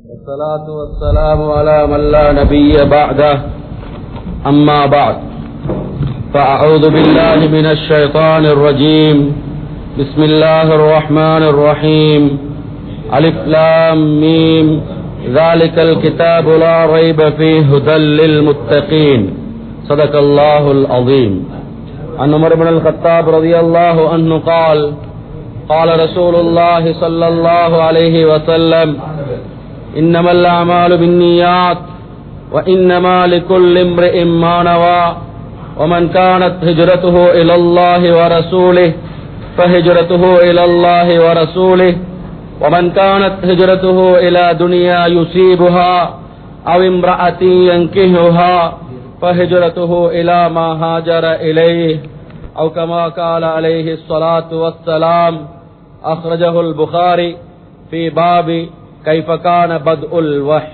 والصلاة والسلام على من لا نبي بعده أما بعد فأعوذ بالله من الشيطان الرجيم بسم الله الرحمن الرحيم ألف لام ميم ذلك الكتاب لا ريب فيه هدى للمتقين صدق الله العظيم عن عمر بن الخطاب رضي الله عنه قال قال رسول الله صلى الله عليه وسلم إنما الأعمال بالنيات وإنما لكل امرئ ما نوى ومن كانت هجرته إلى الله ورسوله فهجرته إلى الله ورسوله ومن كانت هجرته إلى دنيا يصيبها أو امرأة ينكهها فهجرته إلى ما هاجر إليه أو كما قال عليه الصلاة والسلام أخرجه البخاري في باب கைஃப கான பத்உல் வஹ்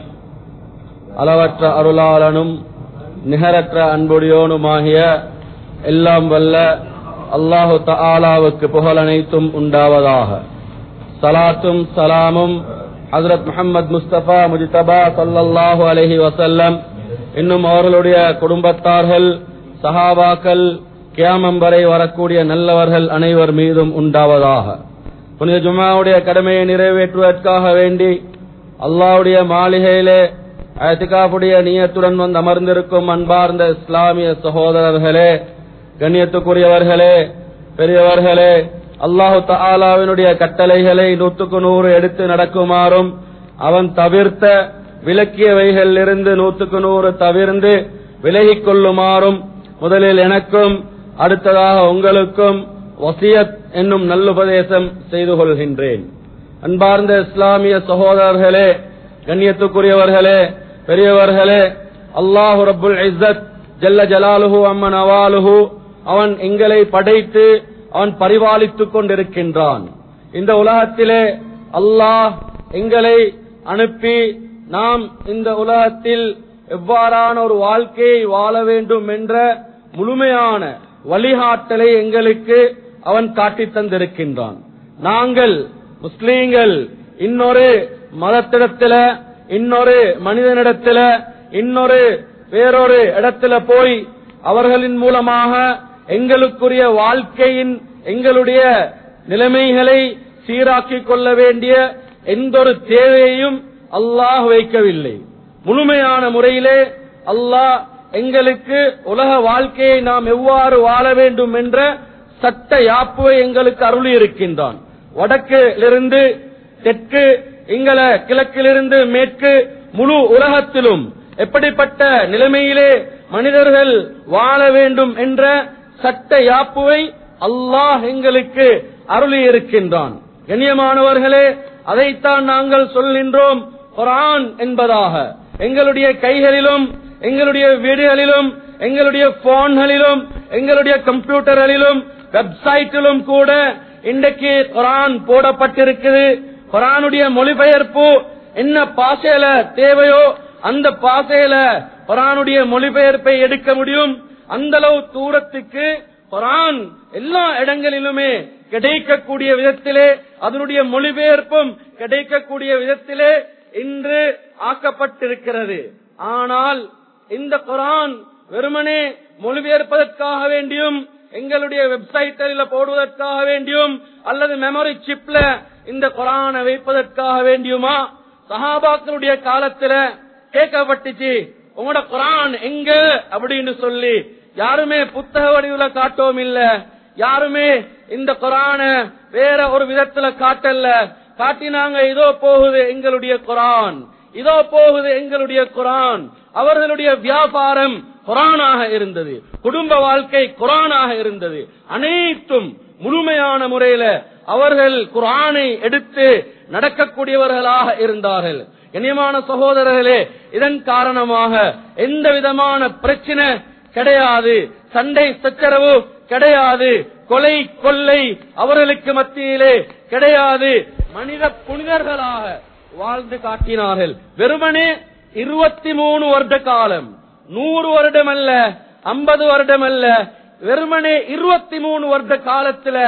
அளவற்ற அருளாளனும் நிகரற்ற அன்புடையோனுமாகிய எல்லாம் வல்ல அல்லாஹு தஆலாவுக்கு புகழ் அனைத்தும் உண்டாவதாக சலாத்தும் சலாமும் ஹசரத் முஹம்மது முஸ்தபா முஜ்தபா சல்லல்லாஹு அலைஹி வசல்லம் இன்னும் அவர்களுடைய குடும்பத்தார்கள் சஹாபாக்கள் கியாமம் வரை வரக்கூடிய நல்லவர்கள் அனைவர் மீதும் உண்டாவதாக புனித ஜுமாவுடைய கடமையை நிறைவேற்றுவதற்காக வேண்டி அல்லாவுடைய மாளிகையிலே அத்திகாப்புடைய நீயத்துடன் வந்து அமர்ந்திருக்கும் அன்பார்ந்த இஸ்லாமிய சகோதரர்களே கண்ணியத்துக்குரியவர்களே பெரியவர்களே அல்லாஹு தாலாவினுடைய கட்டளைகளை நூற்றுக்கு நூறு எடுத்து நடக்குமாறும் அவன் தவிர்த்த விலக்கியவைகளில் இருந்து நூற்றுக்கு நூறு தவிர்ந்து விலகிக் கொள்ளுமாறும் முதலில் எனக்கும் அடுத்ததாக உங்களுக்கும் வசியத் என்னும் நல்லுபதேசம் செய்து கொள்கின்றேன் அன்பார்ந்த இஸ்லாமிய சகோதரர்களே கண்ணியத்துக்குரியவர்களே பெரியவர்களே அல்லாஹு ரபுல் இஸ்ஸத் ஜல்ல ஜலாலுஹு அம்மன் அவாலுஹு அவன் எங்களை படைத்து அவன் பரிபாலித்துக் கொண்டிருக்கின்றான் இந்த உலகத்திலே அல்லாஹ் எங்களை அனுப்பி நாம் இந்த உலகத்தில் எவ்வாறான ஒரு வாழ்க்கையை வாழ வேண்டும் என்ற முழுமையான வழிகாட்டலை எங்களுக்கு அவன் காட்டி தந்திருக்கின்றான் நாங்கள் முஸ்லீம்கள் இன்னொரு மதத்திடத்துல இன்னொரு மனிதனிடத்துல இன்னொரு வேறொரு இடத்துல போய் அவர்களின் மூலமாக எங்களுக்குரிய வாழ்க்கையின் எங்களுடைய நிலைமைகளை சீராக்கிக் கொள்ள வேண்டிய எந்த ஒரு தேவையையும் அல்லாஹ் வைக்கவில்லை முழுமையான முறையிலே அல்லாஹ் எங்களுக்கு உலக வாழ்க்கையை நாம் எவ்வாறு வாழ வேண்டும் என்ற சட்ட யாப்புவை எங்களுக்கு அருளி இருக்கின்றான் வடக்கிலிருந்து தெற்கு இங்கல கிழக்கிலிருந்து மேற்கு முழு உலகத்திலும் எப்படிப்பட்ட நிலைமையிலே மனிதர்கள் வாழ வேண்டும் என்ற சட்ட யாப்புவை அல்லாஹ் எங்களுக்கு அருளி இருக்கின்றான் கண்ணியமானவர்களே அதைத்தான் நாங்கள் சொல்கின்றோம் குரான் என்பதாக எங்களுடைய கைகளிலும் எங்களுடைய வீடுகளிலும் எங்களுடைய போன்களிலும் எங்களுடைய கம்ப்யூட்டர்களிலும் வெப்சைட்டிலும் கூட இன்றைக்கு குரான் போடப்பட்டிருக்குது குரானுடைய மொழிபெயர்ப்பு என்ன பாசையில தேவையோ அந்த பாசையில குரானுடைய மொழிபெயர்ப்பை எடுக்க முடியும் அந்த அளவு தூரத்துக்கு குரான் எல்லா இடங்களிலுமே கிடைக்கக்கூடிய விதத்திலே அதனுடைய மொழிபெயர்ப்பும் கிடைக்கக்கூடிய விதத்திலே இன்று ஆக்கப்பட்டிருக்கிறது ஆனால் இந்த குரான் வெறுமனே மொழிபெயர்ப்பதற்காக வேண்டியும் எங்களுடைய வெப்சைட்டில் போடுவதற்காக வேண்டியும் அல்லது மெமரி சிப்ல இந்த குரானை வைப்பதற்காக வேண்டியுமா சஹாபாக்களுடைய காலத்துல கேட்கப்பட்டுச்சு உங்களோட குரான் எங்க அப்படின்னு சொல்லி யாருமே புத்தக வடிவுல காட்டவும் இல்ல யாருமே இந்த குரான வேற ஒரு விதத்துல காட்டல காட்டினாங்க இதோ போகுது எங்களுடைய குரான் இதோ போகுது எங்களுடைய குரான் அவர்களுடைய வியாபாரம் குரானாக இருந்தது குடும்ப வாழ்க்கை குரானாக இருந்தது அனைத்தும் முழுமையான முறையில அவர்கள் குரானை எடுத்து நடக்கக்கூடியவர்களாக இருந்தார்கள் கண்ணியமான சகோதரர்களே இதன் காரணமாக எந்த விதமான பிரச்சனை கிடையாது சண்டை சச்சரவு கிடையாது கொலை கொள்ளை அவர்களுக்கு மத்தியிலே கிடையாது மனித புனிதர்களாக வாழ்ந்து காட்டினார்கள் வெறுமனே இருபத்தி மூணு வருட காலம் நூறு வருடம் அல்ல ஐம்பது வருடம் அல்ல வெறுமனே இருபத்தி மூணு வருட காலத்துல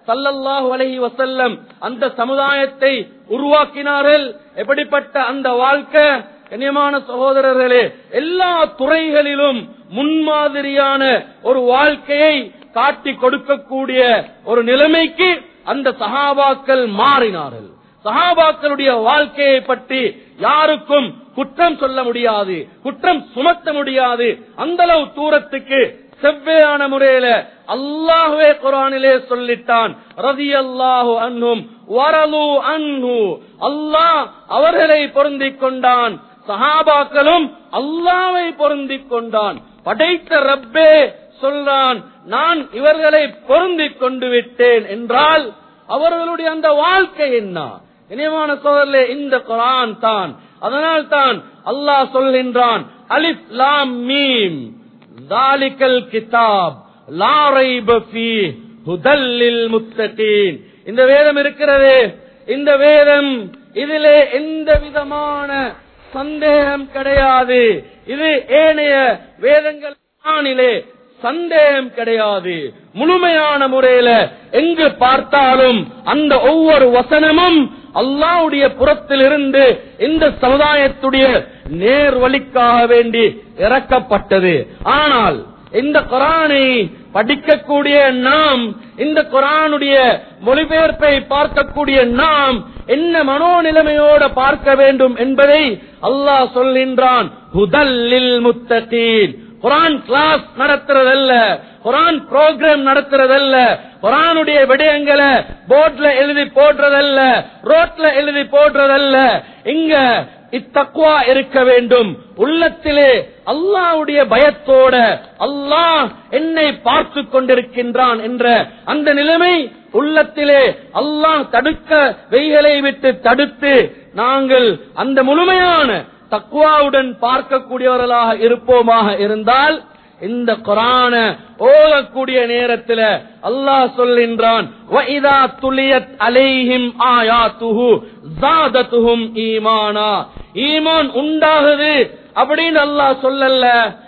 சல்லல்லாஹு அலைஹி வசல்லம் அந்த சமுதாயத்தை உருவாக்கினார்கள் எப்படிப்பட்ட அந்த வாழ்க்கை கண்ணியமான சகோதரர்களே எல்லா துறைகளிலும் முன்மாதிரியான ஒரு வாழ்க்கையை காட்டி கொடுக்கக்கூடிய ஒரு நிலைமைக்கு அந்த சஹாபாக்கள் மாறினார்கள் சஹாபாக்களுடைய வாழ்க்கையை பற்றி யாருக்கும் குற்றம் சொல்ல முடியாது குற்றம் சுமத்த முடியாது அந்த அளவு தூரத்துக்கு செவ்வையான முறையில அல்லாஹுவே குரானிலே சொல்லிட்டான் ரதி அல்லாஹு அன்னும் வரலு அன்ஹு அல்லாஹ் அவர்களை பொருந்திக் கொண்டான் சஹாபாக்களும் அல்லாவை பொருந்திக் கொண்டான் படைத்த ரப்பே சொல்றான் நான் இவர்களை பொருந்திக் கொண்டு விட்டேன் என்றால் அவர்களுடைய அந்த வாழ்க்கை என்ன இனியமான சோதரிலே இந்த குரான் தான் அதனால் தான் அல்லாஹ் சொல்கின்றான் அலிஃப் லாம் மீம் தாலிக்கல் கிதாப் லா ரைப ஃபீஹ் ஹுதல் லில் முத்தகீன் இந்த வேதம் இருக்கிறதே இந்த வேதம் இதிலே எந்த விதமான சந்தேகம் கிடையாது இது ஏனைய வேதங்கள் ஆணிலே சந்தேகம் கிடையாது முழுமையான முறையில எங்கு பார்த்தாலும் அந்த ஒவ்வொரு வசனமும் அல்லாவுடைய புறத்திலிருந்து இந்த சமுதாயத்துடைய நேர் வழிக்காக வேண்டி இறக்கப்பட்டது ஆனால் இந்த குரானை படிக்கக்கூடிய நாம் இந்த குரானுடைய மொழிபெயர்ப்பை பார்க்கக்கூடிய நாம் என்ன மனோநிலைமையோட பார்க்க வேண்டும் என்பதை அல்லாஹ் சொல்கின்றான் ஹுதல்லில் முத்தகீன் குரான் கிளாஸ் நடத்துறதல்ல குரான் ப்ரோக்ராம் நடத்துறதல்ல குரானுடைய விடயங்களை போர்ட்ல எழுதி போடுறதல்ல ரோட்ல எழுதி போடுறதல்ல இங்க இத்தக்குவா இருக்க வேண்டும் உள்ளத்திலே அல்லாவுடைய பயத்தோட அல்லாஹ் என்னை பார்த்து கொண்டிருக்கின்றான் என்ற அந்த நிலைமை உள்ளத்திலே அல்லாஹ் தடுக்க வெய்களை விட்டு தடுத்து நாங்கள் அந்த முழுமையான தக்குவாவுடன் பார்க்கக்கூடியவர்களாக இருப்போமாக இருந்தால் இந்த குரான ஓதக்கூடிய நேரத்தில் அல்லாஹ் சொல்கின்றான் وَإِذَا تُلِيَتْ عَلَيْهِمْ آيَاتُهُ زَادَتْهُمْ ஈமானா ஈமான் உண்டாகுது அப்படின்னு அல்லாஹ் சொல்லல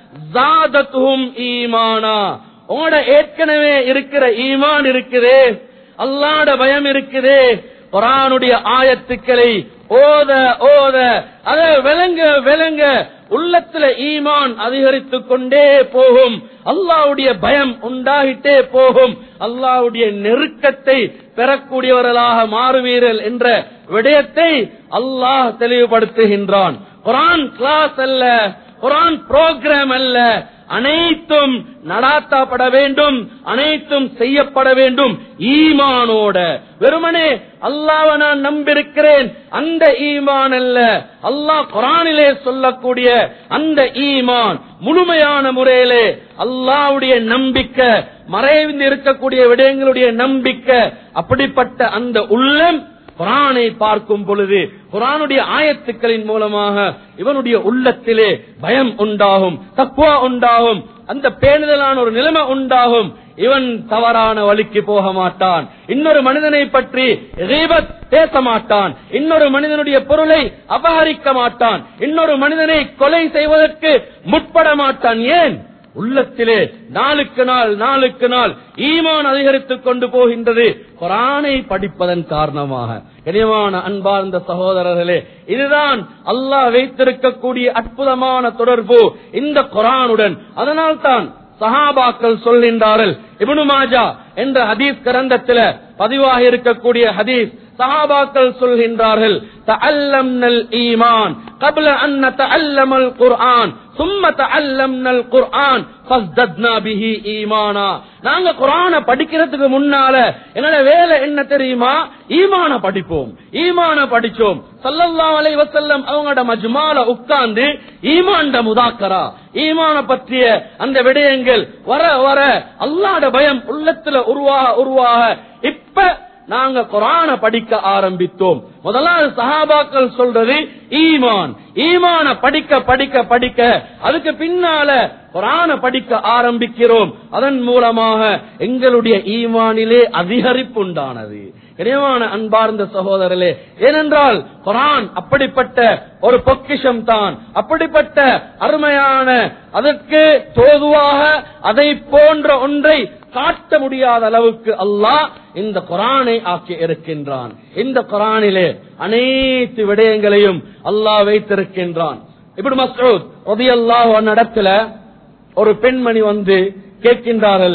ஜாதத்துஹும் ஈமானா உங்களோட ஏற்கனவே இருக்கிற ஈமான் இருக்குதே அல்லாட பயம் இருக்குதே குரானுடைய ஆயத்துக்களை ஓத ஓத அத விளங்க விளங்க உள்ளத்துல ஈமான் அதிகரித்துக் கொண்டே போகும் அல்லாவுடைய பயம் உண்டாகிட்டே போகும் அல்லாவுடைய நெருக்கத்தை பெறக்கூடியவர்களாக மாறுவீர்கள் என்ற விடயத்தை அல்லாஹ் தெளிவுபடுத்துகின்றான் குரான் கிளாஸ் அல்ல குரான் புரோகிராம் அல்ல அனைத்தும் நடாத்தப்பட வேண்டும் அனைத்தும் செய்யப்பட வேண்டும் ஈமானோட வெறுமனே அல்லாவை நான் நம்பியிருக்கிறேன் அந்த ஈமான் அல்ல அல்லாஹ் குரானிலே சொல்லக்கூடிய அந்த ஈமான் முழுமையான முறையிலே அல்லாவுடைய நம்பிக்கை மறைந்து இருக்கக்கூடிய விடயங்களுடைய நம்பிக்கை அப்படிப்பட்ட அந்த உள்ளம் குரானை பார்க்கும் பொழுது குரானுடைய ஆயத்துக்களின் மூலமாக இவனுடைய உள்ளத்திலே பயம் உண்டாகும் தக்குவா உண்டாகும் அந்த பேணுதலான ஒரு நிலைமை உண்டாகும் இவன் தவறான வழிக்கு போக மாட்டான் இன்னொரு மனிதனை பற்றி ரீபத் பேச மாட்டான் இன்னொரு மனிதனுடைய பொருளை அபகரிக்க மாட்டான் இன்னொரு மனிதனை கொலை செய்வதற்கு முற்பட மாட்டான் ஏன் உள்ளத்திலே நாளுக்கு நாள் நாளுக்கு நாள் ஈமான் அதிகரித்துக் கொண்டு போகின்றது குரானை படிப்பதன் காரணமாக இனியமான அன்பார்ந்த சகோதரர்களே இதுதான் அல்லாஹ் வைத்திருக்கக்கூடிய அற்புதமான தொடர்பு இந்த குரானுடன் அதனால்தான் சஹாபாக்கள் சொல்கின்றார்கள் இப்னு மாஜா என்ற ஹதீஸ் கிரந்தத்தில பதிவாக இருக்கக்கூடிய ஹதீஸ் சஹாபாக்கள் சொல்கின்றார்கள் தஅல்லம்னல் ஈமான் قبل أن نتعلم القرآن ثم تعلمنا القرآن فازددنا به ஈமானா நாங்க குரான படிக்கிறதுக்கு முன்னால என்னோட வேலை என்ன தெரியுமா ஈமான படிப்போம் ஈமான படிச்சோம் சல்லல்லாஹு அலைஹி வஸல்லம் அவங்களோட மஜ்மால உட்கார்ந்து ஈமான்ட முதாக்கரா ஈமான பற்றிய அந்த விடயங்கள் வர வர அல்லாஹ்ட பயம் உள்ளத்துல உருவாக உருவாக இப்ப நாங்க குரான படிக்க ஆரம்பித்தோம் முதலாவது சஹாபாக்கள் சொல்றது ஈமான் ஈமான படிக்க படிக்க படிக்க அதுக்கு பின்னால குரான படிக்க ஆரம்பிக்கிறோம் அதன் மூலமாக எங்களுடைய ஈமானிலே அதிகரிப்பு உண்டானது இறைவான அன்பார்ந்த சகோதரர்களே ஏனென்றால் குரான் அப்படிப்பட்ட ஒரு பொக்கிஷம் தான் அப்படிப்பட்ட அருமையான அதற்கு தோதுவாக அதை போன்ற ஒன்றை காட்ட முடியாத அளவுக்கு அல்லாஹ் இந்த குரானை ஆக்கி இருக்கின்றான் இந்த குரானிலே அனைத்து விடயங்களையும் அல்லாஹ் வைத்திருக்கின்றான் இப்படி மசூத் ரதியல்லாஹு இடத்துல ஒரு பெண்மணி வந்து கேட்கின்றார்கள்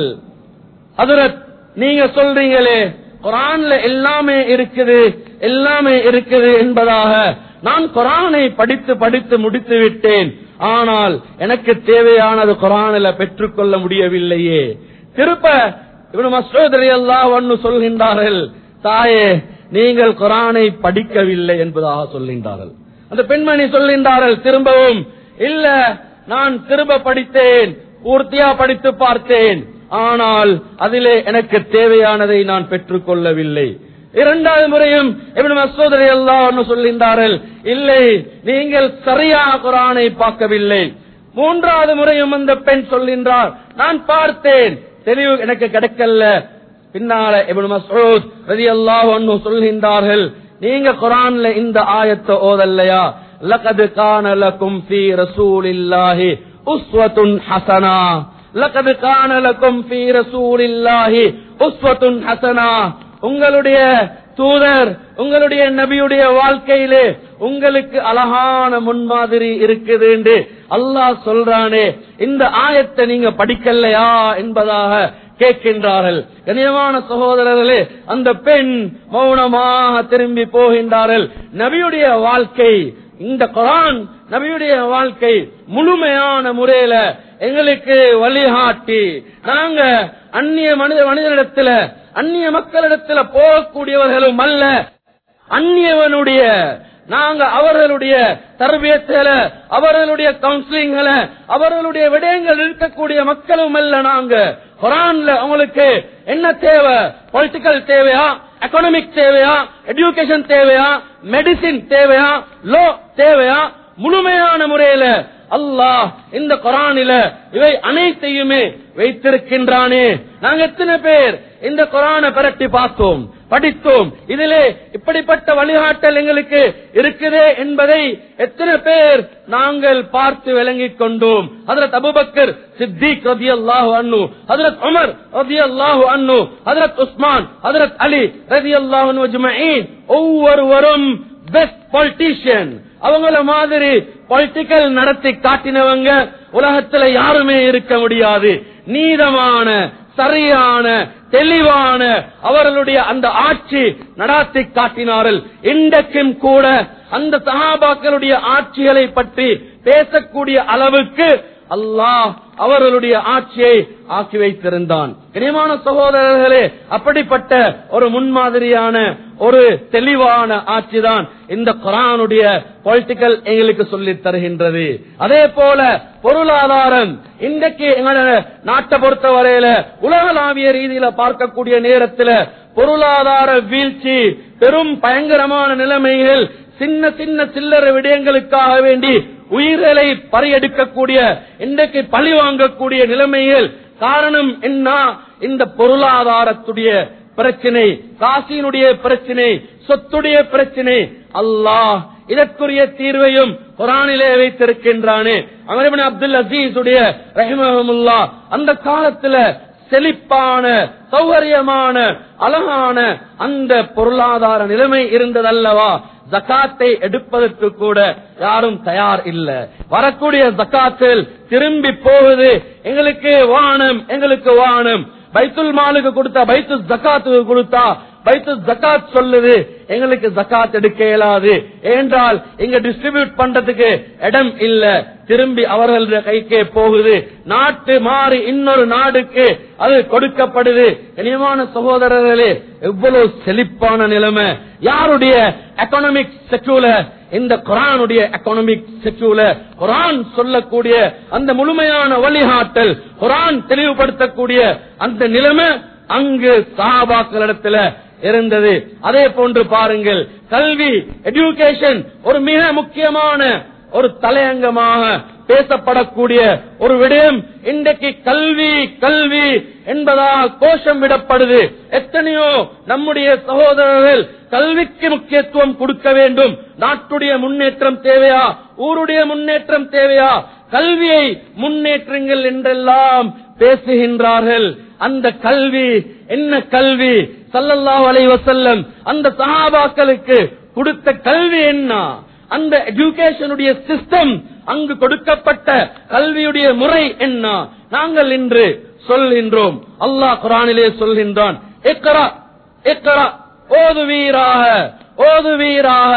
ஹதரத் நீங்க சொல்றீங்களே குரான்ல எல்லாமே இருக்குது எல்லாமே இருக்குது என்பதாக நான் குரானை படித்து படித்து முடித்து விட்டேன் ஆனால் எனக்கு தேவையானது குரானில பெற்றுக்கொள்ள முடியவில்லையே திருப்ப இவனு மசோதரி எல்லாம் ஒன்னு சொல்கின்றார்கள் தாயே நீங்கள் குரானை படிக்கவில்லை என்பதாக சொல்கின்றார்கள் அந்த பெண்மணி சொல்கின்றார்கள் திரும்பவும் இல்ல நான் திரும்ப படித்தேன் பூர்த்தியா படித்து பார்த்தேன் ஆனால் அதிலே எனக்கு தேவையானதை நான் பெற்றுக் கொள்ளவில்லை இரண்டாவது முறையும் இவன் மசோதரி எல்லாம் சொல்கின்றார்கள் இல்லை நீங்கள் சரியாக குரானை பார்க்கவில்லை மூன்றாவது முறையும் அந்த பெண் சொல்கின்றார் நான் பார்த்தேன் தெளிவு எனக்கு கிடைக்கல பின்னால இவன் மசூத் ரதி அல்லாஹ் சொல்கின்றார்கள் நீங்க குரான்ல இந்த ஆயத்தை ஓதல்லையா லகது கான லக்கும் ஃபீ ரசூலில்லாஹி உஸ்வத்துன் ஹசனா லகது கான லக்கும் ஃபீ ரசூலில்லாஹி உஸ்வத்துன் ஹசனா உங்களுடைய தூதர் உங்களுடைய நபியுடைய வாழ்க்கையிலே உங்களுக்கு அழகான முன்மாதிரி இருக்குது என்று அல்லாஹ் சொல்றானே இந்த ஆயத்தை நீங்க படிக்கலையா என்பதாக கேட்கின்றார்கள் கனியமான சகோதரர்களே அந்த பெண் மௌனமாக திரும்பி போகின்றார்கள் நபியுடைய வாழ்க்கை இந்த குரான் நபியுடைய வாழ்க்கை முழுமையான முறையில எங்களுக்கு வழிகாட்டி நாங்க அந்நிய மனித மனிதனிடத்துல அந்நிய மக்களிடத்துல போகக்கூடியவர்களும் அல்ல அந்நியவனுடைய நாங்க அவர்களுடைய தரபியத்தில அவர்களுடைய கவுன்சிலிங்கள அவர்களுடைய விடயங்கள் இருக்கக்கூடிய மக்களும் அல்ல நாங்க குரான்ல உங்களுக்கு என்ன தேவை பொலிட்டிக்கல் தேவையா எக்கனாமிக் தேவையா எஜுகேஷன் தேவையா மெடிசின் தேவையா லோ தேவையா முழுமையான முறையில அல்லாஹ் இந்த குரானில இவை அனைத்தையுமே வைத்திருக்கின்றானே நாங்க எத்தனை பேர் இந்த குரானை பிரட்டி பார்த்தோம் படித்தோம் இதிலே இப்படிப்பட்ட வழிகாட்டல் எங்களுக்கு இருக்குதே என்பதை எத்தனை பேர் நாங்கள் பார்த்து விளங்கிக் கொண்டோம் ஹதரத் அபுபக்கர் சித்திக் ரதி அல்லாஹு அன்னு ஹதரத் உமர் ரதி அல்லாஹு அன்னு ஹதரத் உஸ்மான் ஹதரத் அலி ரதி அல்லாஹு ஒவ்வொருவரும் பெஸ்ட் பொலிட்டீஷியன் அவங்கள மாதிரி பொலிட்டிக்கல் நடத்தி காட்டினவங்க உலகத்துல யாருமே இருக்க முடியாது நீதமான சரியான தெளிவான அவர்களுடைய அந்த ஆட்சி நடாத்தி காட்டினார்கள் இன்றைக்கும் கூட அந்த சகாபாக்களுடைய ஆட்சிகளை பற்றி பேசக்கூடிய அளவுக்கு அல்லாஹ் அவர்களுடைய ஆட்சியை ஆக்கி வைத்திருந்தான் கனியமான சகோதரர்களே அப்படிப்பட்ட ஒரு முன்மாதிரியான ஒரு தெளிவான ஆட்சிதான் இந்த குரானுடைய பொலிட்டிக்கல் எங்களுக்கு சொல்லித் தருகின்றது அதே போல பொருளாதாரம் இன்றைக்கு எங்களோட நாட்டை பொறுத்தவரையில உலகளாவிய ரீதியில பார்க்கக்கூடிய நேரத்தில் பொருளாதார வீழ்ச்சி பெரும் பயங்கரமான நிலைமைகள் சின்ன சின்ன சில்லறை விடயங்களுக்காக வேண்டி உயிர்களை பறியெடுக்கக்கூடிய இன்றைக்கு பழி வாங்கக்கூடிய நிலைமைகள் காரணம் என்ன இந்த பொருளாதாரத்துடைய பிரச்சனை காசினுடைய பிரச்சனை சொத்துடைய பிரச்சனை அல்லாஹ் இதற்குரிய தீர்வையும் குரானிலே வைத்திருக்கின்றானே அமரபின் அப்துல் அசீஸ் உடைய ரஹிமஹமுல்லா அந்த காலத்துல செழிப்பான சௌகரியமான அழகான அந்த பொருளாதார நிலைமை இருந்ததல்லவா ஜக்காத்தை எடுப்பதற்கு கூட யாரும் தயார் இல்ல வரக்கூடிய ஜக்காத்தில் திரும்பி போகுது எங்களுக்கு வானம் எங்களுக்கு வானம் பைத்துல் மாலுக்கு கொடுத்தா பைத்து ஜக்காத்துக்கு கொடுத்தா பைத்து ஜக்காத் சொல்லுது எங்களுக்கு ஜக்காத் எடுக்க இயலாது ஏன்றால் இங்க டிஸ்ட்ரிபியூட் பண்றதுக்கு இடம் இல்ல திரும்பி அவர்களுடைய கைக்கே போகுது நாட்டு மாறி இன்னொரு நாடுக்கு அது கொடுக்கப்படுது இனியமான சகோதரர்களே எவ்வளவு செழிப்பான நிலைமை யாருடைய எக்கனாமிக் செக்யூலர் இந்த குரானுடைய எக்கனாமிக் செக்யூலர் குரான் சொல்லக்கூடிய அந்த முழுமையான வழிகாட்டல் குரான் தெளிவுபடுத்தக்கூடிய அந்த நிலைமை அங்கு சஹாபாக்களிடத்துல இருந்தது அதே போன்று பாருங்கள் கல்வி எஜுகேஷன் ஒரு மிக முக்கியமான ஒரு தலையங்கமாக பேசப்படக்கூடிய ஒரு விடயம் இன்றைக்கு கல்வி கல்வி என்பதாக கோஷம் விடப்படுது எத்தனையோ நம்முடைய சகோதரர்கள் கல்விக்கு முக்கியத்துவம் கொடுக்க வேண்டும் நாட்டுடைய முன்னேற்றம் தேவையா ஊருடைய முன்னேற்றம் தேவையா கல்வியை முன்னேற்றுங்கள் என்றெல்லாம் பேசுகின்றார்கள் அந்த கல்வி என்ன கல்வி சல்லல்லாஹு அலைஹி வஸல்லம் அந்த சஹாபாக்களுக்கு கொடுத்த கல்வி என்ன அந்த எஜுகேஷனுடைய சிஸ்டம் அங்கு கொடுக்கப்பட்ட கல்வியுடைய முறை என்ன நாங்கள் இன்று சொல்கின்றோம் அல்லாஹ் குரானிலே சொல்கின்றான் இக்ரா இக்ரா ஓதுவீராக ஓதுவீராக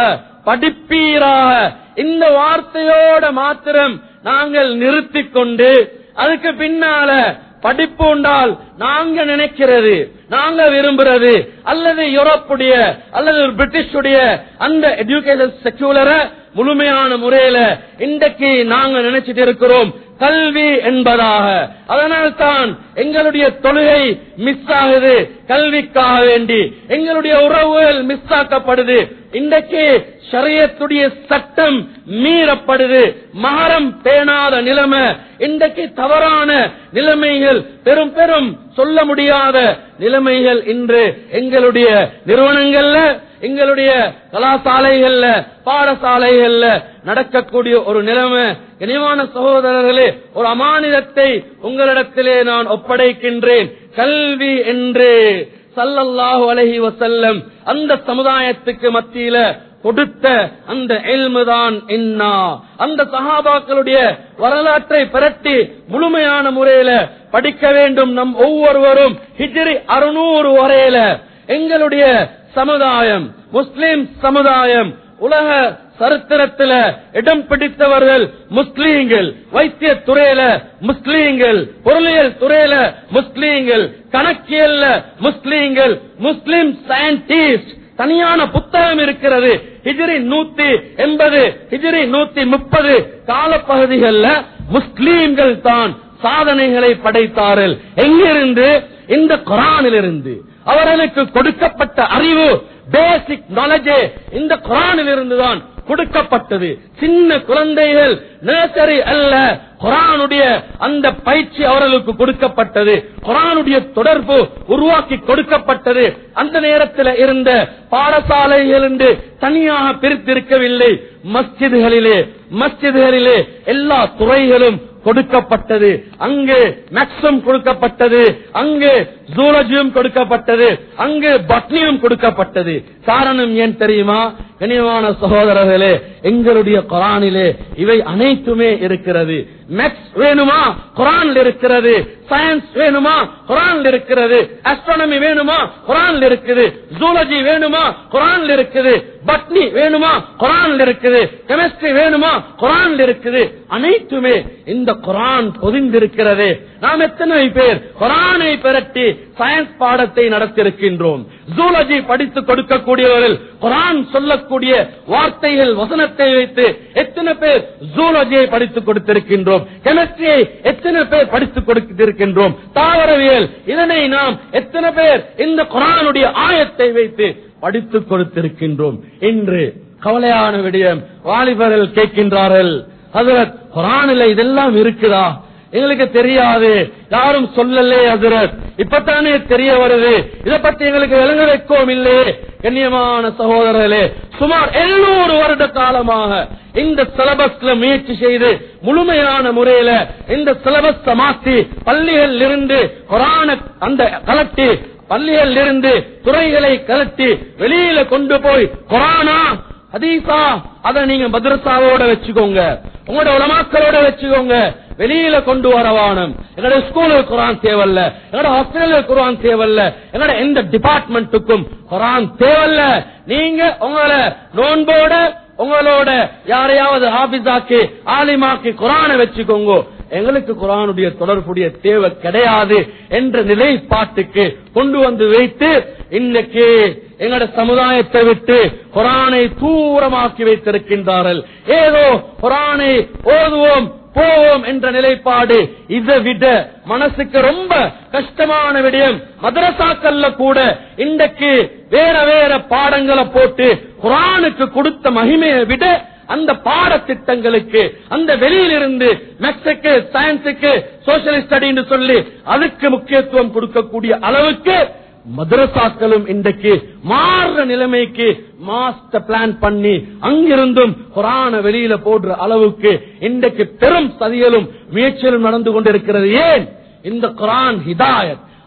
படிப்பீராக இந்த வார்த்தையோட மாத்திரம் நாங்கள் நிறுத்திக் கொண்டு அதுக்கு பின்னால படிப்பு உண்டால் நாங்க நினைக்கிறது நாங்க விரும்புறது அல்லது யூரோப்புடைய அல்லது பிரிட்டிஷுடைய அந்த எஜுகேஷன் செக்யூலர முழுமையான முறையில இன்றைக்கு நாங்க நினைச்சிட்டு இருக்கிறோம் கல்வி என்பதாக அதனால் தான் எங்களுடைய தொழுகை மிஸ் ஆகுது கல்விக்காக வேண்டி எங்களுடைய உறவுகள் மிஸ் ஆக்கப்படுது இன்றைக்கு ஷரியத்துடைய சட்டம் மீறப்படுது மகரம் பேணாத நிலைமை இன்றைக்கு தவறான நிலைமைகள் பெரும் பெரும் சொல்ல முடியாத நிலைமைகள் இன்று எங்களுடைய நிறுவனங்கள்ல எங்களுடைய கலாசாலைகள்ல பாடசாலைகள்ல நடக்கக்கூடிய ஒரு நிலைமை இனிவான சகோதரர்களே ஒரு அமானிதத்தை உங்களிடத்திலே நான் ஒப்படைக்கின்றேன் கல்வி என்று சல்லல்லாஹு அலைஹி வசல்லம் அந்த சமுதாயத்துக்கு மத்தியில கொடுத்த அந்த எல்முதான் என்ன அந்த சஹாபாக்களுடைய வரலாற்றை பிரட்டி முழுமையான முறையில படிக்க வேண்டும் நம் ஒவ்வொருவரும் ஹிஜ்ரி அறுநூறு வரையில எங்களுடைய சமுதாயம் முஸ்லிம் சமுதாயம் உலக சரித்திரத்துல இடம் பிடித்தவர்கள் முஸ்லீம்கள் வைத்திய துறையில முஸ்லீம்கள் பொருளியல் துறையில முஸ்லீம்கள் கணக்கியல்ல முஸ்லீம்கள் முஸ்லிம் சயின்டிஸ்ட் தனியான புத்தகம் இருக்கிறது ஹிஜ்ரி நூத்தி எண்பது ஹிஜ்ரி நூத்தி முப்பது காலப்பகுதிகளில் முஸ்லீம்கள் தான் சாதனைகளை படைத்தார்கள் எங்கிருந்து இந்த குரானிலிருந்து அவர்களுக்கு கொடுக்கப்பட்ட அறிவு பேசிக் நாலேஜே இந்த குரானில் இருந்துதான் கொடுக்கப்பட்டது சின்ன குழந்தைகள் நர்சரி அல்ல குரானுடைய அந்த பயிற்சி அவர்களுக்கு கொடுக்கப்பட்டது குரானுடைய தொடர்பு உருவாக்கி கொடுக்கப்பட்டது அந்த நேரத்தில் இருந்த பாடசாலைகள் என்று தனியாக பிரித்திருக்கவில்லை மஸ்ஜிதுகளிலே மஸ்ஜிதுகளிலே எல்லா துறைகளும் கொடுக்கப்பட்டது அங்கு மேக்ஸும் கொடுக்கப்பட்டது அங்கு ஜூலஜியும் கொடுக்கப்பட்டது அங்கு பட்னியும் கொடுக்கப்பட்டது காரணம் ஏன் தெரியுமா கனிவான சகோதரர்களே எங்களுடைய குரானிலே இவை அனைத்துமே இருக்கிறது மேக்ஸ் வேணுமா குரான் இருக்கிறது சயின்ஸ் வேணுமா குரான் இருக்கிறது அஸ்ட்ரானமி வேணுமா குரான் இருக்குது ஜூலஜி வேணுமா குரான் இருக்குது பட்னி வேணுமா குரான் இருக்குது கெமிஸ்ட்ரி வேணுமா குரான் இருக்குது அனைத்துமே இந்த குரான் பொதிந்திருக்கிறது நாம் எத்தனை பேர் குரானை பிரட்டி சயின்ஸ் பாடத்தை நடத்திருக்கின்றோம் ஜூலஜி படித்து கொடுக்கக்கூடியவர்கள் குரான் சொல்லக்கூடிய வார்த்தைகள் வசனத்தை வைத்து எத்தனை பேர் ஜூலஜியை படித்துக் கொடுத்திருக்கின்றோம் கெமிஸ்ட்ரியை எத்தனை பேர் படித்துக் கொடுத்திருக்கின்றோம் தாவரவியல் இதனை நாம் எத்தனை பேர் இந்த குரானுடைய ஆயத்தை வைத்து படித்துக் கொடுத்திருக்கின்றோம் இன்று கவலையான விடயம் வாலிபர்கள் கேட்கின்றார்கள் ஹசரத் குரானில் இதெல்லாம் இருக்குதா எங்களுக்கு தெரியாது யாரும் சொல்லலே ஹசரத் இப்பத்தானே தெரிய வருது இதை பத்தி எங்களுக்கு விளங்க வைக்கவும் இல்லையே கண்ணியமான சகோதரர்களே சுமார் எழுநூறு வருட காலமாக இந்த சிலபஸ்ல முயற்சி செய்து முழுமையான முறையில இந்த சிலபஸ் மாத்தி பள்ளிகள் இருந்து குரான அந்த கலட்டி பள்ளிகள் இருந்து துறைகளை கலட்டி வெளியில கொண்டு போய் குரானா ஹதீஸா அதை நீங்க மദ്രസാவோட வச்சுக்கோங்க உங்களோட உலமாக்களோட வச்சுக்கோங்க வெளியில கொண்டு வரவானம் எங்களோட ஸ்கூலுக்கு குரான் தேவல்ல எங்களோட ஹாஸ்பிட்டலுக்கு குரான் தேவல்ல எங்களோட எந்த டிபார்ட்மெண்ட்டுக்கும் குரான் தேவல்ல நீங்க உங்களை நோன்போட உங்களோட யாரையாவது ஆபிசாக்கி ஆலிமாக்கி குரான வச்சுக்கோங்க எங்களுக்கு குரானுடைய தொடர்புடைய தேவை கிடையாது என்ற நிலைப்பாட்டுக்கு கொண்டு வந்து வைத்து இன்னைக்கு எங்களோட சமுதாயத்தை விட்டு குரானை தூரமாக்கி வைத்திருக்கின்றார்கள் ஏதோ குரானை ஓதுவோம் போவோம் என்ற நிலைப்பாடு இதை விட மனசுக்கு ரொம்ப கஷ்டமான விடயம் மதரசாக்கள்ல கூட இன்றைக்கு வேற வேற பாடங்களை போட்டு குரானுக்கு கொடுத்த மகிமையை விட அந்த பாடத்திட்டங்களுக்கு அந்த வெளியிலிருந்து மேக்ஸுக்கு சயின்ஸுக்கு சோசியல் ஸ்டடின்னு சொல்லி அதுக்கு முக்கியத்துவம் கொடுக்கக்கூடிய அளவுக்கு மதரசாக்களும் இன்றைக்கு மாறுற நிலைமைக்கு மாஸ்டர் பிளான் பண்ணி அங்கிருந்தும் குரான வெளியில போடுற அளவுக்கு இன்றைக்கு பெரும் சதிகளும் முயற்சிகளும் நடந்து கொண்டிருக்கிறது ஏன் இந்த குரான் ஹிதாயத்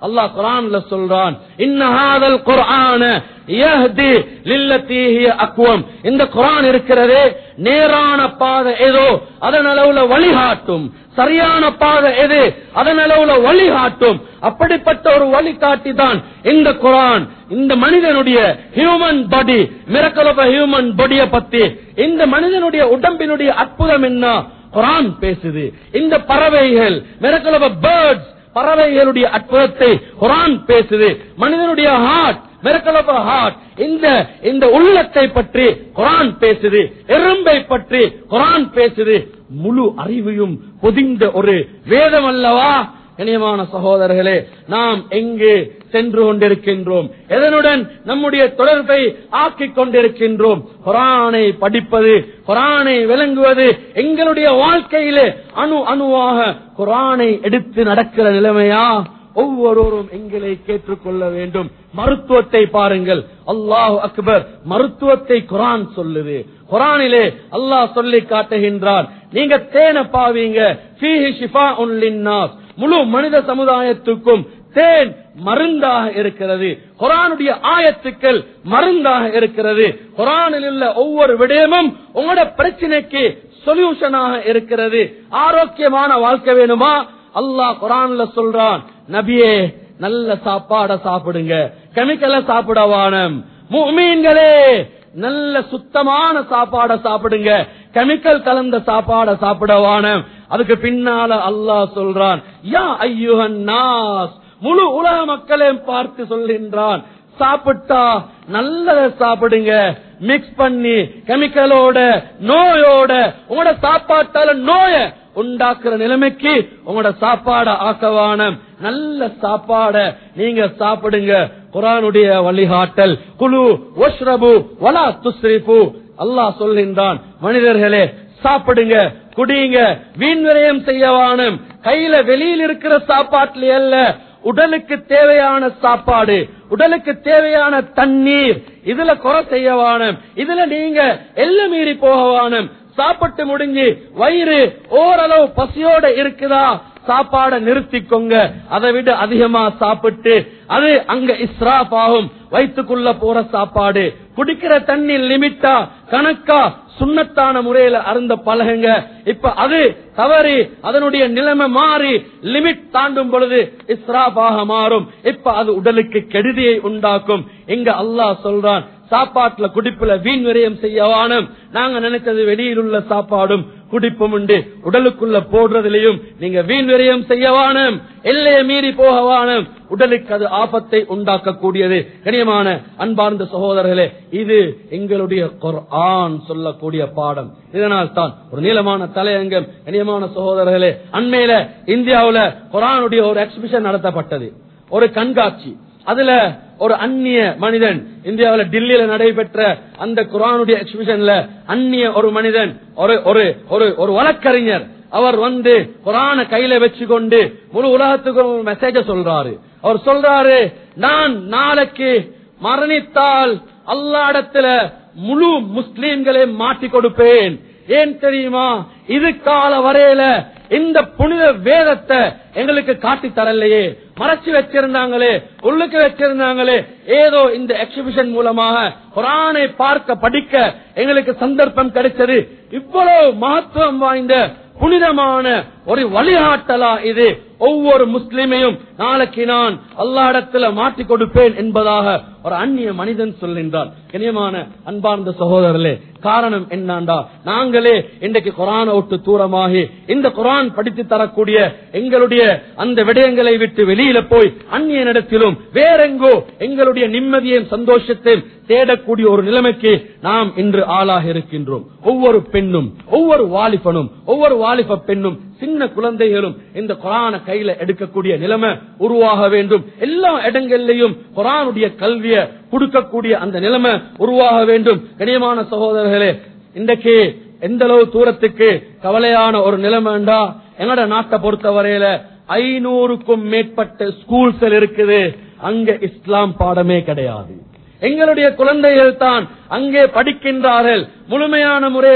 அல்லாஹ் குரான்ல சொல்றான் இன்னஹாதல் குர்ஆன யஹ்தி லில்லதி ஹிய அக்வம் இந்த குர்ஆன் இருக்கிறதே நேரான பாதை ஏதோ அதன் அளவுல வழிகாட்டும் சரியான பாதை எது அதன் அளவுல வழிகாட்டும் அப்படிப்பட்ட ஒரு வழிகாட்டி தான் இந்த குரான் இந்த மனிதனுடைய human body miracle of human பாடிய பத்தி இந்த மனிதனுடைய உடம்பினுடைய அற்புதம் என்ன குரான் பேசுது இந்த பறவைகள் மிரக்கல் ஆஃப் பேர்ட்ஸ் பறவைகளுடைய அற்புதத்தை குரான் பேசுது மனிதனுடைய ஹார்ட் மிரக்கல் ஆஃப் ஹார்ட் இந்த இந்த உள்ளத்தை பற்றி குரான் பேசுது எறும்பை பற்றி குரான் பேசுது முழு அறிவையும் பொதிந்த ஒரு வேதம் அல்லவா இனியமான சகோதரர்களே நாம் எங்கு சென்று கொண்டிருக்கின்றோம் எதனுடன் நம்முடைய தொடர்பை ஆக்கிக் கொண்டிருக்கின்றோம் குரானை படிப்பது குரானை விளங்குவது எங்களுடைய வாழ்க்கையிலே அணு அணுவாக குரானை எடுத்து நடக்கிற நிலைமையா ஒவ்வொருவரும் எங்களை கேட்டுக்கொள்ள வேண்டும் மருத்துவத்தை பாருங்கள் அல்லாஹ் அக்பர் மருத்துவத்தை குரான் சொல்லுது குரானிலே அல்லாஹ் சொல்லி காட்டுகின்றான் நீங்க தேனை பாவீங்க ஃபீஹி ஷிஃபாஉன் லின்னாஸ். முழு மனித சமுதாயத்துக்கும் தேன் மருந்தாக இருக்கிறது குரானுடைய ஆயத்துக்கள் மருந்தாக இருக்கிறது குரானில் உள்ள ஒவ்வொரு விடயமும் உங்களோட பிரச்சனைக்கு சொல்யூஷனாக இருக்கிறது ஆரோக்கியமான வாழ்க்கை வேணுமா அல்லாஹ் குரான்ல சொல்றான் நபியே நல்ல சாப்பாட சாப்பிடுங்க கெமிக்கல சாப்பிடவானம் முஃமீன்களே நல்ல சுத்தமான சாப்பாட சாப்பிடுங்க கெமிக்கல் கலந்த சாப்பாட சாப்பிடவானம் அதுக்கு பின்னால அல்லாஹ் சொல்றான் யா ஐயுஹன் நாஸ் முழு உலக மக்களையும் பார்த்து சொல்கின்றான் சாப்பிட்டா நல்லத சாப்பிடுங்க மிக்ஸ் பண்ணி கெமிக்கலோட நோயோட உங்களோட சாப்பாட்டால நோய உண்டாக்குற நிலைமைக்கு உங்களோட சாப்பாட ஆக்கவானம் நல்ல சாப்பாட நீங்க சாப்பிடுங்க குரானுடைய வழிகாட்டல் குழு ஒஷ்ரபு வலா துஸ்ரிபு அல்லாஹ் சொல்கின்றான் மனிதர்களே சாப்பிடுங்க குடிங்க வீண் விரயம் செய்யவானும் கையில வெளியில் இருக்கிற சாப்பாட்டுல அல்ல உடலுக்கு தேவையான சாப்பாடு உடலுக்கு தேவையான தண்ணீர் இதுல குறை செய்யவானும் இதுல நீங்க எல்ல மீறி போகவானும் சாப்பிட்டு முடிஞ்சு வயிறு ஓரளவு பசியோட இருக்குதா சாப்பாட நிறுத்திக்கோங்க அதை விட அதிகமா சாப்பிட்டு அது அங்க இஸ்ராப் ஆகும் வயிற்றுக்குள்ள போற சாப்பாடு குடிக்கிற தண்ணி லிமிட்டா கணக்கா சுண்ணத்தான முறையில அருந்த பழகுங்க இப்ப அது தவறி அதனுடைய நிலைமை மாறி லிமிட் தாண்டும் பொழுது இஸ்ராபாக மாறும் இப்ப அது உடலுக்கு கெடுதியை உண்டாக்கும் இங்க அல்லாஹ் சொல்றான் சாப்பாட்டுல குடிப்புல வீண் விரயம் செய்யவானும் நாங்க நினைச்சது வெளியில் உள்ள சாப்பாடும் குடிப்பும் உண்டு உடலுக்குள்ள போடுறதுலயும் நீங்க வீண் விரயம் செய்யவானும் எல்லையை மீறி போகவானும் உடலுக்கு அது ஆபத்தை உண்டாக்கக்கூடியது கனியமான அன்பார்ந்த சகோதரர்களே இது எங்களுடைய குர்ஆன் சொல்லக்கூடிய பாடம் இதனால் தான் ஒரு நீளமான தலையங்கம் கனியமான சகோதரர்களே அண்மையில இந்தியாவுல குர்ஆனுடைய ஒரு எக்ஸிபிஷன் நடத்தப்பட்டது ஒரு கண்காட்சி அதுல ஒரு அந்நிய மனிதன் இந்தியாவில் டில்லியில நடைபெற்ற அந்த குரானுடைய எக்ஸிபிஷன்ல அந்நிய ஒரு மனிதன் ஒரு ஒரு ஒரு ஒரு வழக்கறிஞர் அவர் வந்து குரான கையில வச்சு கொண்டு முழு உலகத்துக்கு மெசேஜ சொல்றாரு அவர் சொல்றாரு நான் நாளைக்கு மரணித்தால் அல்லாடத்துல முழு முஸ்லீம்களை மாட்டி கொடுப்பேன் ஏன் தெரியுமா இது கால வரையில இந்த புனித வேதத்தை எங்களுக்கு காட்டி தரலையே மறைச்சு வச்சிருந்தாங்களே உள்ளுக்கு வச்சிருந்தாங்களே ஏதோ இந்த எக்ஸிபிஷன் மூலமாக குரானை பார்க்க படிக்க எங்களுக்கு சந்தர்ப்பம் கிடைச்சது இவ்வளவு மகத்துவம் வாய்ந்த புனிதமான ஒரு வழிகாட்டலா இது ஒவ்வொரு முஸ்லிமையும் நாளைக்கு நான் அல்லாடத்துல மாற்றி கொடுப்பேன் என்பதாக ஒரு அந்நிய மனிதன் சொல்கின்றான் இனியமான அன்பார்ந்த சகோதரர்களே காரணம் என்னண்டா நாங்களே இன்றைக்கு குரானை விட்டு தூரமாகி இந்த குரான் படித்து தரக்கூடிய எங்களுடைய அந்த விடயங்களை விட்டு வெளியில போய் அந்நிய இடத்திலும் வேறெங்கோ எங்களுடைய நிம்மதியையும் சந்தோஷத்தையும் தேடக்கூடிய ஒரு நிலைமைக்கு நாம் இன்று ஆளாக இருக்கின்றோம் ஒவ்வொரு பெண்ணும் ஒவ்வொரு வாலிபனும் ஒவ்வொரு வாலிப பெண்ணும் சின்ன குழந்தைகளும் இந்த குரான கையில எடுக்கக்கூடிய நிலைமை உருவாக வேண்டும் எல்லா இடங்கள்லயும் குரானுடைய கல்வியை கொடுக்கக்கூடிய அந்த நிலைமை உருவாக வேண்டும் கனியமான சகோதரர்களே இன்றைக்கு எந்த அளவு தூரத்துக்கு கவலையான ஒரு நிலைமைண்டா எங்கட நாட்டை பொறுத்தவரையில ஐநூறுக்கும் மேற்பட்ட ஸ்கூல்ஸ் இருக்குது அங்க இஸ்லாம் பாடமே கிடையாது எங்களுடைய குழந்தைகள் தான் அங்கே படிக்கின்றார்கள் முழுமையான முறையில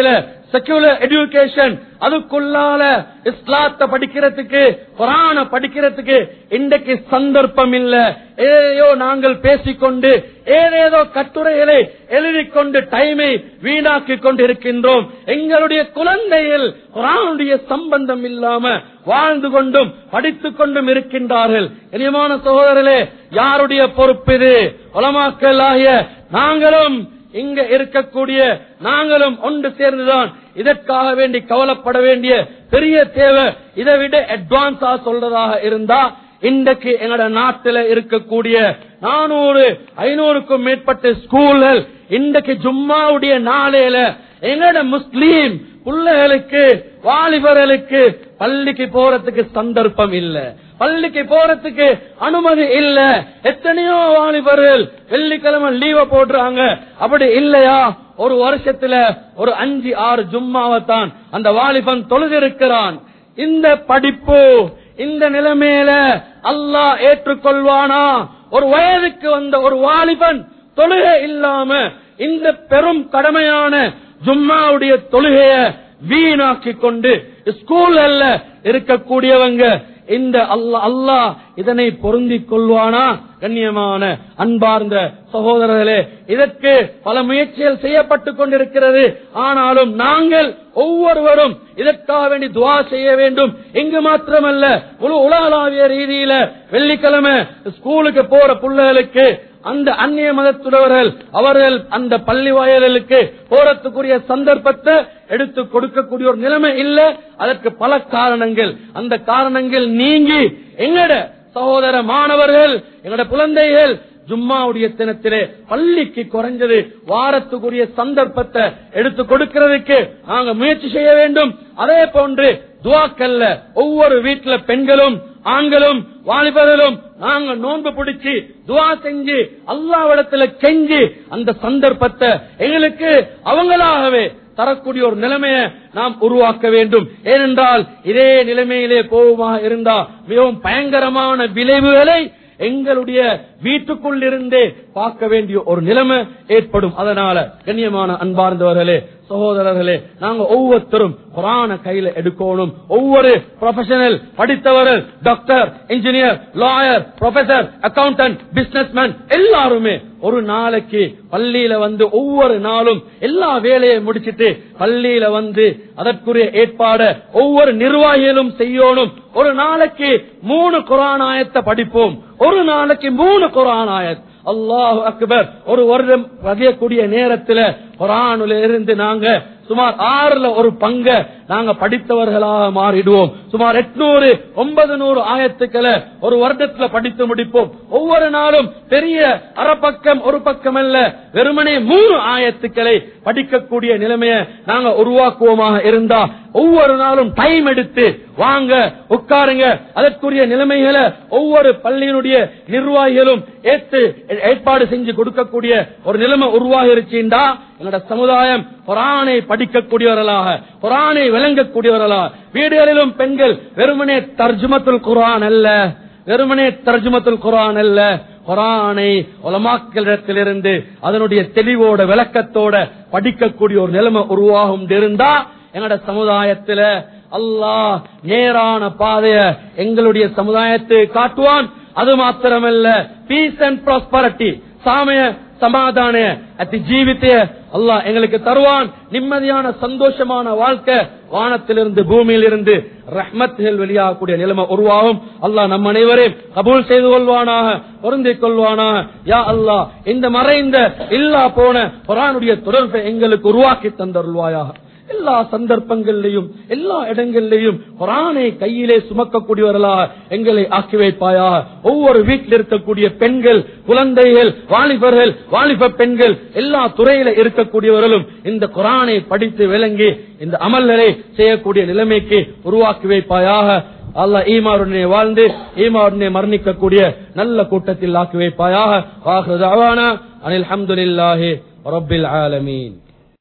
செக்யூலர் எஜுகேஷன் அதுக்குள்ளால இஸ்லாத்தை படிக்கிறதுக்கு குரான படிக்கிறதுக்கு இன்றைக்கு சந்தர்ப்பம் இல்ல ஏதோ நாங்கள் பேசிக்கொண்டு ஏதேதோ கட்டுரைகளை எழுதிக் கொண்டு டைமை வீணாக்கி கொண்டு இருக்கின்றோம் எங்களுடைய குழந்தையில் குரானுடைய சம்பந்தம் இல்லாம வாழ்ந்து கொண்டும் படித்துக் கொண்டும் இருக்கின்றார்கள் இனியமான சகோதரர்களே யாருடைய பொறுப்பு இது உலமாக்கல் ஆகிய நாங்களும் இங்க இருக்கக்கூடிய நாங்களும் ஒன்று சேர்ந்துதான் இதற்காக வேண்டி கவலைப்பட வேண்டிய பெரிய தேவை இதை விட அட்வான்ஸா சொல்றதாக இருந்தா இன்றைக்கு எங்கட நாட்டில் இருக்கக்கூடிய நானூறு ஐநூறுக்கும் மேற்பட்ட ஸ்கூல்கள் இன்றைக்கு ஜும்மாவுடைய நாளையில எங்கட முஸ்லீம் பிள்ளைகளுக்கு வாலிபர்களுக்கு பள்ளிக்கு போறதுக்கு சந்தர்ப்பம் இல்ல பள்ளிக்கு போறதுக்கு அனுமதி இல்ல எத்தனையோ வாலிபர்கள் வெள்ளிக்கிழமை லீவ போடுறாங்க அப்படி இல்லையா ஒரு வருஷத்துல ஒரு அஞ்சு ஆறு ஜும்மாவைத்தான் அந்த வாலிபன் தொழுதிருக்கிறான் இந்த படிப்பு இந்த நிலைமையில அல்லாஹ் ஏற்றுக்கொள்வானா ஒரு வயதுக்கு வந்த ஒரு வாலிபன் தொழுகை இல்லாம இந்த பெரும் கடமையான ஜும்மாவுடைய தொழுகைய வீணாக்கி கொண்டு ஸ்கூல்ல இருக்கக்கூடியவங்க இந்த அல்லா அல்லாஹ் இதனை பொருந்திக் கொள்வானா கண்ணியமான அன்பார்ந்த சகோதரர்களே இதற்கு பல முயற்சிகள் செய்யப்பட்டு கொண்டிருக்கிறது ஆனாலும் நாங்கள் ஒவ்வொருவரும் இதற்காக வேண்டி துவா செய்ய வேண்டும் இங்கு மாத்திரமல்ல முழு உலகளாவிய ரீதியில வெள்ளிக்கிழமை ஸ்கூலுக்கு போற பிள்ளைகளுக்கு அந்த அந்நிய மதத்துடவர்கள் அவர்கள் அந்த பள்ளி வாயல்களுக்கு போறதுக்குரிய சந்தர்ப்பத்தை எடுத்து கொடுக்கக்கூடிய ஒரு நிலைமை இல்ல அதற்கு பல காரணங்கள் அந்த காரணங்கள் நீங்கி எங்கட சகோதர மாணவர்கள் எங்கட குழந்தைகள் ஜும்மாவுடைய தினத்திலே பள்ளிக்கு குறைஞ்சது வாரத்துக்குரிய சந்தர்ப்பத்தை எடுத்து கொடுக்கிறதுக்கு நாங்க முயற்சி செய்ய வேண்டும் அதே போன்று துவாக்கல்ல ஒவ்வொரு வீட்டுல பெண்களும் ஆண்களும் வாலிபர்களும் நாங்க நோன்பு பிடிச்சு துவா செஞ்சு அல்லாவிடத்துல கெஞ்சி அந்த சந்தர்ப்பத்தை எங்களுக்கு அவங்களாகவே தரக்கூடிய ஒரு நிலைமையை நாம் உருவாக்க வேண்டும் ஏனென்றால் இதே நிலைமையிலே போகுமா இருந்தா மிகவும் பயங்கரமான விளைவுகளை எங்களுடைய வீட்டுக்குள் இருந்தே பார்க்க வேண்டிய ஒரு நிலைமை ஏற்படும் அதனால கண்ணியமான அன்பார்ந்தவர்களே சகோதரர்களே நாங்க ஒவ்வொருத்தரும் குரான கையில எடுக்கணும் ஒவ்வொரு ப்ரொஃபஷனல் படித்தவர்கள் doctor engineer lawyer professor accountant businessman எல்லாருமே ஒரு நாளைக்கு பள்ளியில வந்து ஒவ்வொரு நாளும் எல்லா வேலையை முடிச்சிட்டு பள்ளியில வந்து அதற்குரிய ஏற்பாட ஒவ்வொரு நிர்வாகிகளும் செய்யணும் ஒரு நாளைக்கு மூணு குரானாயத்தை படிப்போம் ஒரு நாளைக்கு மூணு குரானாயத் அல்லாஹ் அக்பர் ஒரு வருடம் பதியக்கூடிய நேரத்தில் குரானுல இருந்து நாங்க சுமார் ஆறுல ஒரு பங்க நாங்க படித்தவர்களாக மாறிடுவோம் சுமார் எட்நூறு ஒன்பது நூறு ஆயத்துக்களை ஒரு வருடத்துல படித்து முடிப்போம் ஒவ்வொரு நாளும் பெரிய அறப்பக்கம் ஒரு பக்கம் அல்ல வெறுமனே மூணு ஆயத்துக்களை படிக்கக்கூடிய நிலைமையை நாங்க உருவாக்குவோமாக இருந்தா ஒவ்வொரு நாளும் டைம் எடுத்து வாங்க உட்காருங்க அதற்குரிய நிலைமைகளை ஒவ்வொரு பள்ளியினுடைய நிர்வாகிகளும் ஏற்று ஏற்பாடு செஞ்சு கொடுக்கக்கூடிய ஒரு நிலைமை உருவாகிருச்சுண்டா எங்களோட சமுதாயம் குரானை படிக்கக்கூடியவர்களாக குரானை விளங்கக்கூடியவர்களாக வீடுகளிலும் பெண்கள் வெறுமனே தர்ஜுமத்துல் குரான் அல்ல வெறுமனே தர்ஜுமத்துல் குரான் அல்ல குரானை உலமாக்களிடத்திலிருந்து அதனுடைய தெளிவோட விளக்கத்தோட படிக்கக்கூடிய ஒரு நிலைமை உருவாகும் இருந்தா எங்களோட சமுதாயத்துல அல்லாஹ் நேரான பாதைய எங்களுடைய சமுதாயத்தை காட்டுவான் அது மாத்திரமல்ல பீஸ் அண்ட் ப்ராஸ்பரிட்டி சாமய சமாதான அத்தி ஜீவித்தே அல்லாஹ் எங்களுக்கு தருவான் நிம்மதியான சந்தோஷமான வாழ்க்கை வானத்திலிருந்து பூமியிலிருந்து ரஹ்மத்துகள் வெளியாகக்கூடிய நிலைமை உருவாகும் அல்லாஹ் நம் அனைவரையும் கபூல் செய்து கொள்வானாக பொருந்திக் கொள்வானாக யா அல்லாஹ் இந்த மறைந்த இல்லா போன குரானுடைய தொடர்பை எங்களுக்கு உருவாக்கி தந்தருள்வாயாக எல்லா சந்தர்ப்பங்களிலையும் எல்லா இடங்களிலையும் குரானை கையிலே சுமக்கக்கூடியவர்களாக எங்களை ஆக்கி வைப்பாயாக ஒவ்வொரு வீட்டில் இருக்கக்கூடிய பெண்கள் குழந்தைகள் வாலிபர்கள் வாலிப பெண்கள் எல்லா துறையில இருக்கக்கூடியவர்களும் இந்த குரானை படித்து விளங்கி இந்த அமல்களை செய்யக்கூடிய நிலைமைக்கு உருவாக்கி வைப்பாயாக அல்லாஹ் ஈமாருடனே வாழ்ந்து ஈமாருடனே மரணிக்கக்கூடிய நல்ல கூட்டத்தில் ஆக்கி வைப்பாயாக வாஹ்ரு தஅவானா அனில் ஹம்துலில்லாஹி ரப்பில் ஆலமீன்